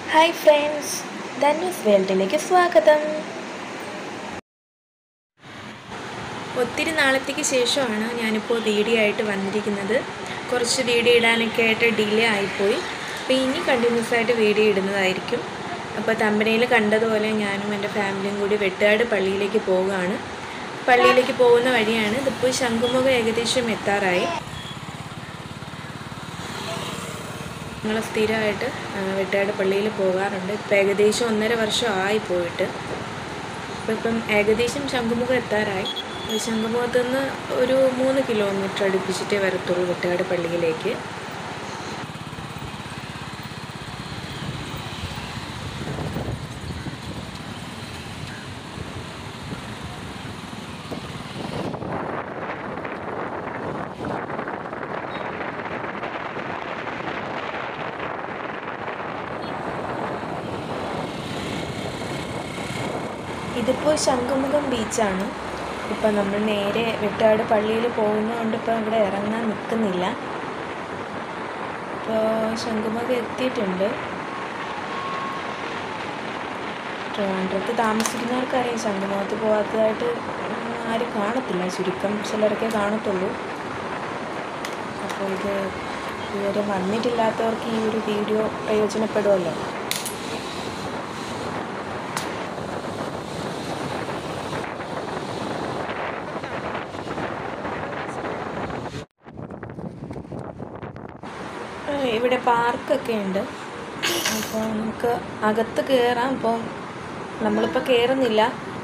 hi friends ധന്യൂസ് വേൾഡിലേക്ക് സ്വാഗതം ഒത്തിരി നാളത്തേക്ക് ശേഷമാണ് ഞാനിപ്പോൾ വീഡിയോ ആയിട്ട് വന്നിരിക്കുന്നത് കുറച്ച് വീഡിയോ ഇടാനൊക്കെ ആയിട്ട് ഡിലേ ആയിപ്പോയി അപ്പോൾ ഇനി കണ്ടിന്യൂസ് ആയിട്ട് വീഡിയോ ഇടുന്നതായിരിക്കും അപ്പോൾ തമ്പനയിൽ കണ്ടതുപോലെ ഞാനും എൻ്റെ ഫാമിലിയും കൂടി വെട്ടുകാട് പള്ളിയിലേക്ക് പോവുകയാണ് പള്ളിയിലേക്ക് പോകുന്ന വഴിയാണ് ഇതിപ്പോൾ ശംഖുമുഖം ഏകദേശം എത്താറായി ഞങ്ങൾ സ്ഥിരമായിട്ട് ആ, വെട്ടുകാട് പള്ളിയിൽ പോകാറുണ്ട് ഇപ്പം ഏകദേശം ഒന്നര വർഷമായി പോയിട്ട് അപ്പോൾ ഇപ്പം ഏകദേശം ശംഖുമുഖം എത്താറായി ഈ ശംഖുമുഖത്ത് നിന്ന് ഒരു മൂന്ന് കിലോമീറ്റർ അടുപ്പിച്ചിട്ടേ വരത്തുള്ളൂ വെട്ടുകാട് പള്ളിയിലേക്ക് ഇതിപ്പോൾ ശംഖുമുഖം ബീച്ചാണ് ഇപ്പം നമ്മൾ നേരെ വെട്ടുകാട് പള്ളിയിൽ പോകുന്നതുകൊണ്ട് ഇപ്പം ഇവിടെ ഇറങ്ങാൻ നിൽക്കുന്നില്ല ഇപ്പോൾ ശംഖുമുഖം എത്തിയിട്ടുണ്ട് ട്രിവാൻഡ്രത്ത് താമസിക്കുന്നവർക്കറിയാം ശംഖുമുഖത്ത് പോകാത്തതായിട്ട് ഉം, ആരും കാണത്തില്ല ചുരുക്കം ചിലരൊക്കെ കാണത്തുള്ളൂ അപ്പോൾ ഇത് ഇതുവരെ വന്നിട്ടില്ലാത്തവർക്ക് ഈ ഒരു വീഡിയോ പ്രയോജനപ്പെടുമല്ലോ ആ, ഇവിടെ പാർക്കൊക്കെ ഉണ്ട് അപ്പോൾ നമുക്ക് അകത്ത് കയറാം അപ്പോൾ നമ്മളിപ്പോൾ കയറുന്നില്ല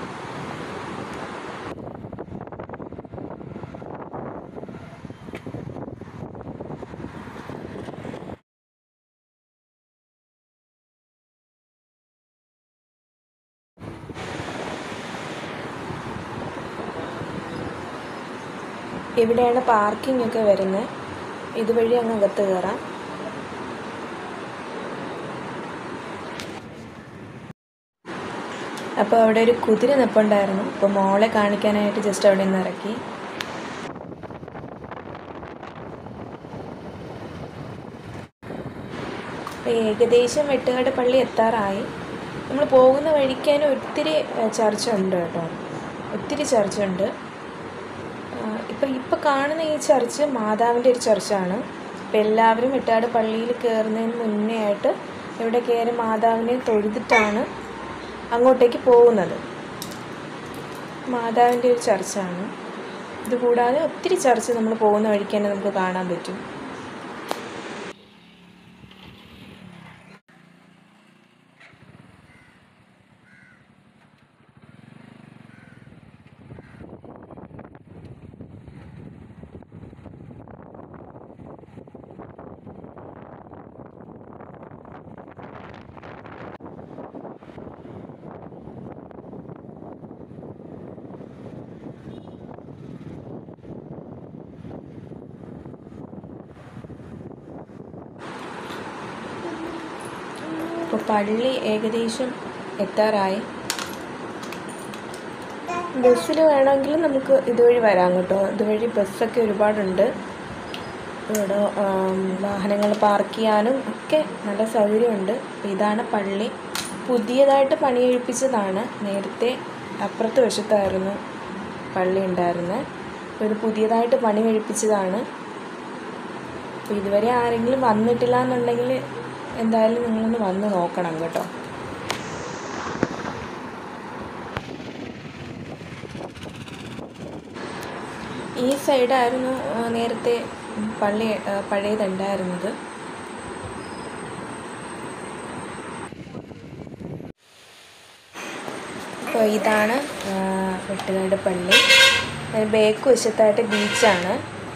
ഇവിടെയാണ് പാർക്കിംഗ് ഒക്കെ വരുന്നത് ഇതുവഴി അങ്ങ് അകത്ത് കയറാം അപ്പോൾ അവിടെ ഒരു കുതിര നിൽപ്പുണ്ടായിരുന്നു അപ്പോൾ മോളെ കാണിക്കാനായിട്ട് ജസ്റ്റ് അവിടെ നിന്ന് ഇറക്കി അപ്പോൾ ഏകദേശം വെട്ടുകാട് പള്ളി എത്താറായി നമ്മൾ പോകുന്ന വഴിക്കാനും ഒത്തിരി ചർച്ച ഉണ്ട് കേട്ടോ ഒത്തിരി ചർച്ച ഉണ്ട് ഇപ്പം ഇപ്പം കാണുന്ന ഈ ചർച്ച് മാതാവിൻ്റെ ഒരു ചർച്ചാണ് ഇപ്പം എല്ലാവരും വെട്ടാട് പള്ളിയിൽ കയറുന്നതിന് മുന്നേ ആയിട്ട് ഇവിടെ കയറി മാതാവിനെ തൊഴുതിട്ടാണ് അങ്ങോട്ടേക്ക് പോകുന്നത് മാതാവിൻ്റെ ഒരു ചർച്ചാണ് ഇതുകൂടാതെ ഒത്തിരി ചർച്ച് നമ്മൾ പോകുന്ന വഴിക്ക് തന്നെ നമുക്ക് കാണാൻ പറ്റും ഇപ്പോൾ പള്ളി ഏകദേശം എത്താറായി ബസ്സിൽ വേണമെങ്കിൽ നമുക്ക് ഇതുവഴി വരാം കേട്ടോ ഇതുവഴി ബസ്സൊക്കെ ഒരുപാടുണ്ട് ഇവിടെ വാഹനങ്ങൾ പാർക്ക് ചെയ്യാനും ഒക്കെ നല്ല സൗകര്യമുണ്ട് അപ്പോൾ ഇതാണ് പള്ളി പുതിയതായിട്ട് പണിയെഴുപ്പിച്ചതാണ് നേരത്തെ അപ്പുറത്ത് വശത്തായിരുന്നു പള്ളി ഉണ്ടായിരുന്നത് അപ്പോൾ ഇത് പുതിയതായിട്ട് പണി കഴിപ്പിച്ചതാണ് അപ്പോൾ ഇതുവരെ ആരെങ്കിലും വന്നിട്ടില്ല എന്നുണ്ടെങ്കിൽ എന്തായാലും നിങ്ങളൊന്ന് വന്ന് നോക്കണം കേട്ടോ ഈ സൈഡായിരുന്നു ആ, നേരത്തെ പള്ളി ആ, പഴയതുണ്ടായിരുന്നത് അപ്പോൾ ഇതാണ് ആ, വെട്ടുകാട് പള്ളി അതിന് ബേക്ക് വശത്തായിട്ട് ബീച്ചാണ്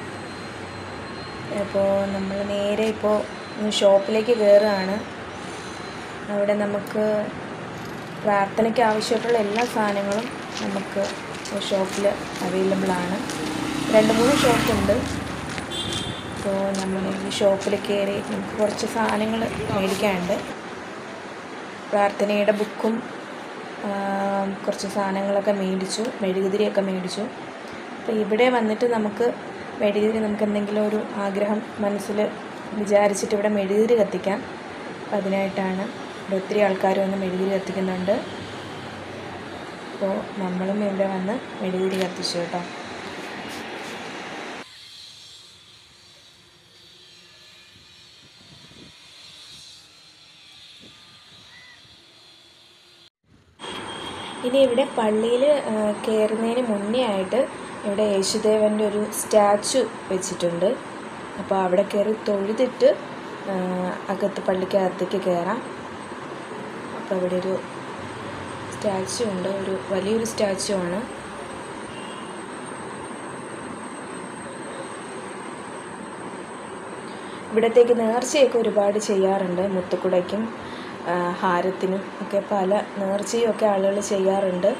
അപ്പോൾ നമ്മൾ നേരെ ഇപ്പോൾ ഷോപ്പിലേക്ക് കയറുകയാണ് അവിടെ നമുക്ക് പ്രാർത്ഥനയ്ക്ക് ആവശ്യമായിട്ടുള്ള എല്ലാ സാധനങ്ങളും നമുക്ക് ഷോപ്പിൽ അവൈലബിൾ ആണ് രണ്ട് മൂന്ന് ഷോപ്പുണ്ട് അപ്പോൾ നമ്മൾ ഈ ഷോപ്പിൽ കയറി നമുക്ക് കുറച്ച് സാധനങ്ങൾ മേടിക്കാനുണ്ട് പ്രാർത്ഥനയുടെ ബുക്കും ആ, കുറച്ച് സാധനങ്ങളൊക്കെ മേടിച്ചു മെഴുകുതിരിയൊക്കെ മേടിച്ചു അപ്പോൾ ഇവിടെ വന്നിട്ട് നമുക്ക് മെഴുകുതിരി നമുക്ക് എന്തെങ്കിലും ഒരു ആഗ്രഹം മനസ്സിൽ വിചാരിച്ചിട്ട് ഇവിടെ മെഴുകുതിരി കത്തിക്കാം അപ്പം അതിനായിട്ടാണ് ഇവിടെ ഒത്തിരി ആൾക്കാർ വന്ന് മെഴുകുതിരി കത്തിക്കുന്നുണ്ട് അപ്പോൾ നമ്മളും ഇവിടെ വന്ന് മെഴുകുതിരി കത്തിച്ചു കേട്ടോ ഇനി ഇവിടെ പള്ളിയിൽ കയറുന്നതിന് മുന്നേ ആയിട്ട് ഇവിടെ യേശുദേവൻ്റെ ഒരു സ്റ്റാച്ചു വെച്ചിട്ടുണ്ട് അപ്പോൾ അവിടെ കയറി തൊഴുതിട്ട് ആ, അകത്ത് പള്ളിക്കകത്തേക്ക് കയറാം അപ്പോൾ ഇവിടെ ഒരു സ്റ്റാച്ചു ഉണ്ട് ഒരു വലിയൊരു സ്റ്റാച്ചു ആണ് ഇവിടത്തേക്ക് നേർച്ചയൊക്കെ ഒരുപാട് ചെയ്യാറുണ്ട് മുത്തുക്കുടയ്ക്കും ആ, ഹാരത്തിനും ഒക്കെ പല നേർച്ചയും ഒക്കെ ആളുകൾ ചെയ്യാറുണ്ട്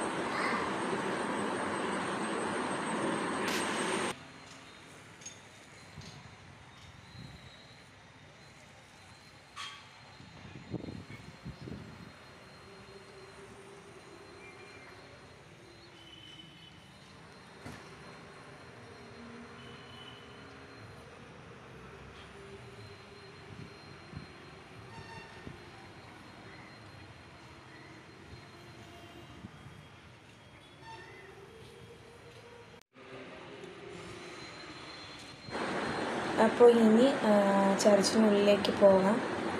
അപ്പോൾ ഇനി ആ, ചർച്ചിനുള്ളിലേക്ക് പോകാം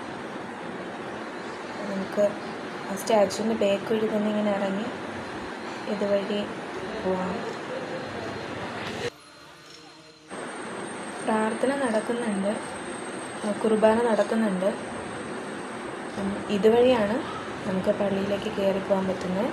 നമുക്ക് ആ സ്റ്റാച്ചുവിൻ്റെ ബാക്ക് വഴി തന്നെ ഇങ്ങനെ ഇറങ്ങി ഇതുവഴി പോവാം പ്രാർത്ഥന നടക്കുന്നുണ്ട് ആ, കുർബാന നടക്കുന്നുണ്ട് ഉം, ഇതുവഴിയാണ് നമുക്ക് പള്ളിയിലേക്ക് കയറി പോകാൻ പറ്റുന്നത്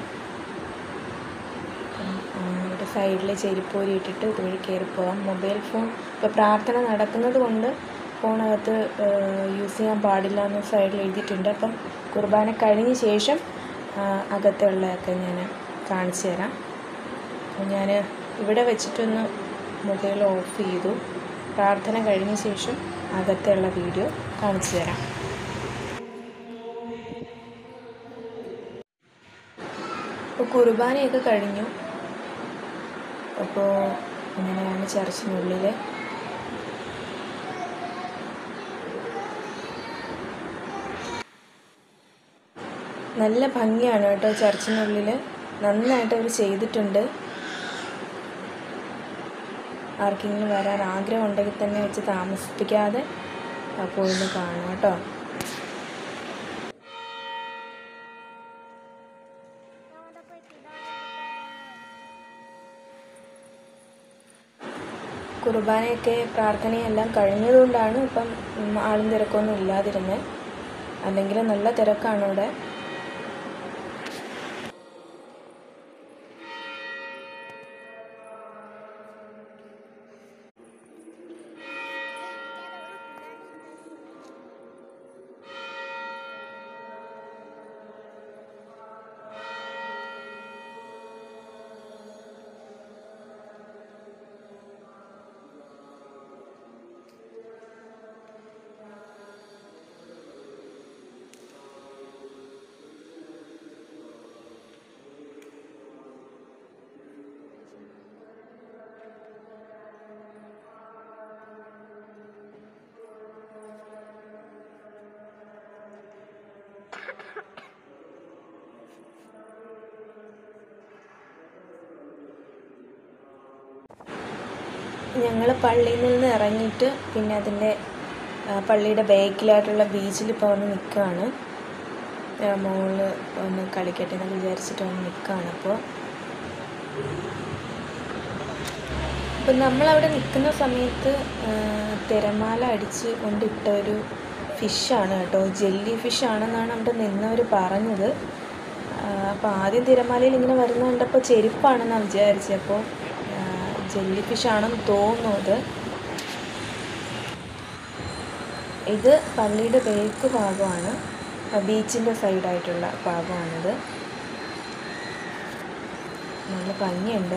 ഉം, ആ, ഇവിടെ സൈഡിൽ ചെരുപ്പോരി ഇട്ടിട്ട് ഇതുവഴി കയറി പോകാം മൊബൈൽ ഫോൺ ഇപ്പോൾ പ്രാർത്ഥന നടക്കുന്നത് കൊണ്ട് ഫോണകത്ത് യൂസ് ചെയ്യാൻ പാടില്ല എന്ന് സൈഡിൽ എഴുതിയിട്ടുണ്ട് അപ്പം കുർബാന കഴിഞ്ഞ ശേഷം ആ, അകത്തുള്ളതൊക്കെ ഞാൻ കാണിച്ചു തരാം അപ്പോൾ ഞാൻ ഇവിടെ വെച്ചിട്ടൊന്ന് മൊബൈൽ ഓഫ് ചെയ്തു പ്രാർത്ഥന കഴിഞ്ഞ ശേഷം അകത്തുള്ള വീഡിയോ കാണിച്ചു തരാം അപ്പോൾ കുർബാനയൊക്കെ കഴിഞ്ഞു അപ്പോൾ ഇങ്ങനെയാണ് ചർച്ചിനുള്ളിൽ നല്ല ഭംഗിയാണ് കേട്ടോ ചർച്ചിനുള്ളിൽ നന്നായിട്ട് അവർ ചെയ്തിട്ടുണ്ട് ആർക്കെങ്കിലും വരാൻ ആഗ്രഹം ഉണ്ടെങ്കിൽ തന്നെ വെച്ച് താമസിപ്പിക്കാതെ ആ, പോയിന്ന് കാണും കേട്ടോ കുർബാനയൊക്കെ പ്രാർത്ഥനയെല്ലാം കഴിഞ്ഞതുകൊണ്ടാണ് ഇപ്പം ഉം, ആളും തിരക്കൊന്നും ഇല്ലാതിരുന്നത് അല്ലെങ്കിൽ നല്ല തിരക്കാണ് ഇവിടെ ഞങ്ങൾ പള്ളിയിൽ നിന്ന് ഇറങ്ങിയിട്ട് പിന്നെ അതിൻ്റെ ആ, പള്ളിയുടെ ബാക്കിലായിട്ടുള്ള ബീച്ചിൽ ഇപ്പോൾ വന്ന് നിൽക്കുകയാണ് മോള് ഒന്ന് കളിക്കട്ടെ എന്ന് വിചാരിച്ചിട്ട് വന്ന് നിൽക്കുകയാണ് അപ്പോൾ അപ്പം നമ്മളവിടെ നിൽക്കുന്ന സമയത്ത് ആ, തിരമാല അടിച്ച് കൊണ്ടിട്ട ഒരു ഫിഷാണ് കേട്ടോ ജെല്ലി ഫിഷ് ആണെന്നാണ് അവിടെ നിന്നവർ പറഞ്ഞത് അപ്പോൾ ആദ്യം തിരമാലയിൽ ഇങ്ങനെ വരുന്ന കണ്ടപ്പോൾ ചെരുപ്പാണെന്നാണ് വിചാരിച്ചത് അപ്പോൾ ജെല്ലി ഫിഷ് ആണെന്ന് തോന്നുന്നു അത് ഇത് പള്ളിയുടെ ബേക്ക് ഭാഗമാണ് ബീച്ചിൻ്റെ സൈഡായിട്ടുള്ള ഭാഗമാണിത് നല്ല ഭംഗിയുണ്ട്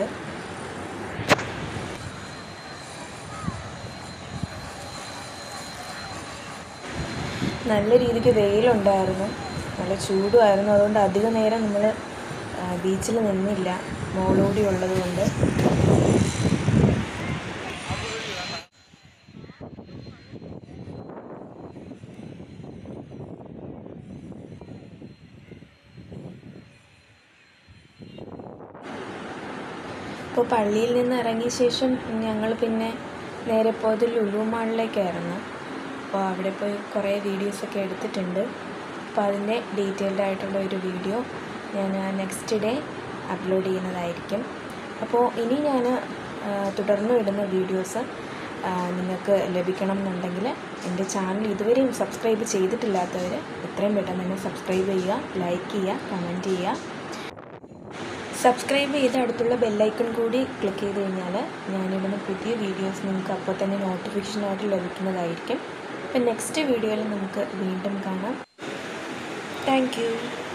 നല്ല രീതിക്ക് വെയിലുണ്ടായിരുന്നു നല്ല ചൂടുമായിരുന്നു അതുകൊണ്ട് അധിക നേരം നമ്മൾ ബീച്ചിൽ നിന്നില്ല മോളൂടി ഉള്ളത് കൊണ്ട് അപ്പോൾ പള്ളിയിൽ നിന്ന് ഇറങ്ങിയ ശേഷം ഞങ്ങൾ പിന്നെ നേരെ പോയത് ലുലു മാളിലേക്കായിരുന്നു അപ്പോൾ അവിടെ പോയി കുറേ വീഡിയോസൊക്കെ എടുത്തിട്ടുണ്ട് അപ്പോൾ അതിൻ്റെ ഡീറ്റെയിൽഡ് ആയിട്ടുള്ള ഒരു വീഡിയോ ഞാൻ നെക്സ്റ്റ് ഡേ അപ്ലോഡ് ചെയ്യുന്നതായിരിക്കും അപ്പോൾ ഇനി ഞാൻ തുടർന്ന് ഇടുന്ന വീഡിയോസ് നിങ്ങൾക്ക് ലഭിക്കണം എന്നുണ്ടെങ്കിൽ എൻ്റെ ചാനൽ ഇതുവരെയും സബ്സ്ക്രൈബ് ചെയ്തിട്ടില്ലാത്തവർ എത്രയും പെട്ടെന്ന് തന്നെ സബ്സ്ക്രൈബ് ചെയ്യുക ലൈക്ക് ചെയ്യുക കമൻറ്റ് ചെയ്യുക സബ്സ്ക്രൈബ് ചെയ്ത് അടുത്തുള്ള ബെല്ലൈക്കൺ കൂടി ക്ലിക്ക് ചെയ്ത് കഴിഞ്ഞാൽ ഞാനിടുന്ന പുതിയ വീഡിയോസ് നിങ്ങൾക്ക് അപ്പോൾ തന്നെ നോട്ടിഫിക്കേഷനായിട്ട് ലഭിക്കുന്നതായിരിക്കും അപ്പം നെക്സ്റ്റ് വീഡിയോയിൽ നമുക്ക് വീണ്ടും കാണാം താങ്ക്